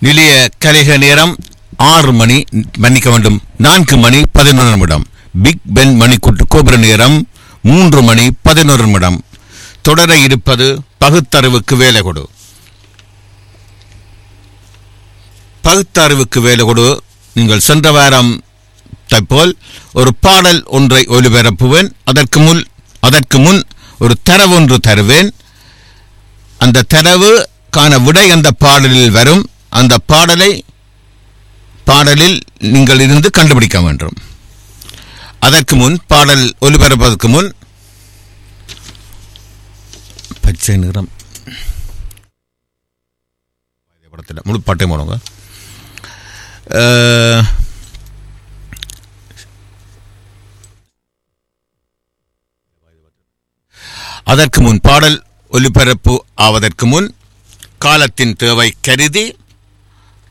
நிலைய கலிக நேரம் ஆறு மணி மன்னிக்க வேண்டும் நான்கு மணி பதினொரு நிமிடம் பிக் பென் மணிக்கூட்டு கோபுர நேரம் மூன்று மணி பதினொரு நிமிடம் தொடர இருப்பது பகுத்தறிவுக்கு வேலை கொடு பகுத்தறிவுக்கு வேலை கொடு நீங்கள் சென்ற வாரம் போல் ஒரு பாடல் ஒன்றை ஒலிபரப்புவேன் அதற்கு முன் அதற்கு முன் ஒரு தரவு ஒன்று தருவேன் அந்த தரவுக்கான விடை அந்த பாடலில் வரும் அந்த பாடலை பாடலில் நீங்கள் இருந்து கண்டுபிடிக்க வேண்டும் அதற்கு முன் பாடல் ஒலிபரப்பதற்கு முன் பச்சை நிறம் படத்தில் முழு பாட்டை போடுங்க அஹ், அதற்கு முன் பாடல் ஒலிபரப்பு ஆவதற்கு முன் காலத்தின் தேவை கருதி